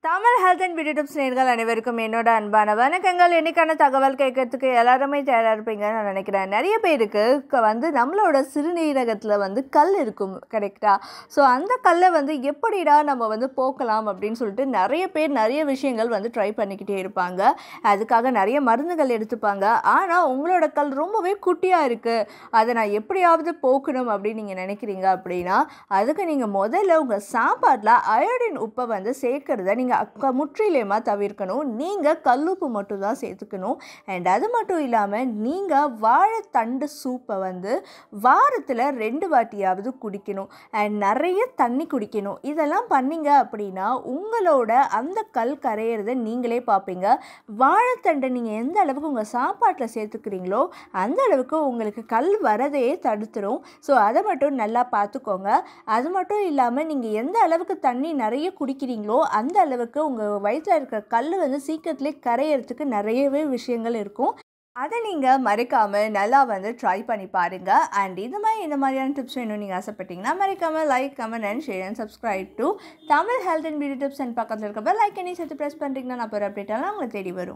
Tamil health and beauty tips நேர்கள் அனைவருக்கும் என்னோட அன்பான வணக்கங்கள் இன்னைக்கான தகவல் கேட்கறதுக்கு எல்லாருமே தயாராக இருப்பீங்கன்னு நான் நினைக்கிறேன் நிறைய பேருக்கு க- வந்து நம்மளோட சிறுநீரகத்தில் வந்து கல் இருக்கும் கரெக்டாக ஸோ அந்த கல்லை வந்து எப்படிடா நம்ம வந்து போக்கலாம் அப்படின்னு சொல்லிட்டு நிறைய பேர் நிறைய விஷயங்கள் வந்து ட்ரை பண்ணிக்கிட்டே இருப்பாங்க அதுக்காக நிறைய மருந்துகள் எடுத்துப்பாங்க ஆனால் உங்களோட கல் ரொம்பவே குட்டியாக இருக்குது அதை நான் எப்படியாவது போக்கணும் அப்படின்னு நீங்கள் நினைக்கிறீங்க அப்படின்னா அதுக்கு நீங்கள் முதல்ல உங்கள் சாப்பாட்டில் அயோடின் உப்பை வந்து சேர்க்கறத நீங்கள் அக்க முற்றிலுமா தவிர்க்கணும் நீங்கள் கல்லுப்பு மட்டும் தான் சேர்த்துக்கணும் அண்ட் அது மட்டும் இல்லாமல் நீங்கள் வாழைத்தண்டு சூப்பை வந்து வாரத்தில் ரெண்டு வாட்டியாவது குடிக்கணும் அண்ட் நிறைய தண்ணி குடிக்கணும் இதெல்லாம் பண்ணீங்க அப்படின்னா உங்களோட அந்த கல் கரையிறத நீங்களே பார்ப்பீங்க வாழைத்தண்டை நீங்கள் எந்த அளவுக்கு உங்கள் சாப்பாட்டில் சேர்த்துக்கிறீங்களோ அந்த அளவுக்கு உங்களுக்கு கல் வரதையே தடுத்துரும் ஸோ அதை மட்டும் நல்லா பார்த்துக்கோங்க அது மட்டும் இல்லாமல் நீங்கள் எந்த அளவுக்கு தண்ணி நிறைய குடிக்கிறீங்களோ அந்த அளவுக்கு உங்கள் வயிற்றில் இருக்கிற கல் வந்து சீக்கிரத்திலே கரையிறதுக்கு நிறையவே விஷயங்கள் இருக்கும் அதை நீங்கள் மறைக்காமல் நல்லா வந்து ட்ரை பண்ணி பாருங்கள் அண்ட் இது மாதிரி இந்த மாதிரியான டிப்ஸ் வேணும் நீங்கள் ஆசைப்பட்டீங்கன்னா மறைக்காமல் like comment and share and subscribe to Tamil health and beauty tips and பக்கத்தில் இருக்க லைக் பண்ணி சேர்த்து ப்ரெஸ் பண்ணுறீங்கன்னா நான் ஒரு அப்டேட்டெல்லாம் உங்களுக்கு தேடி வரும்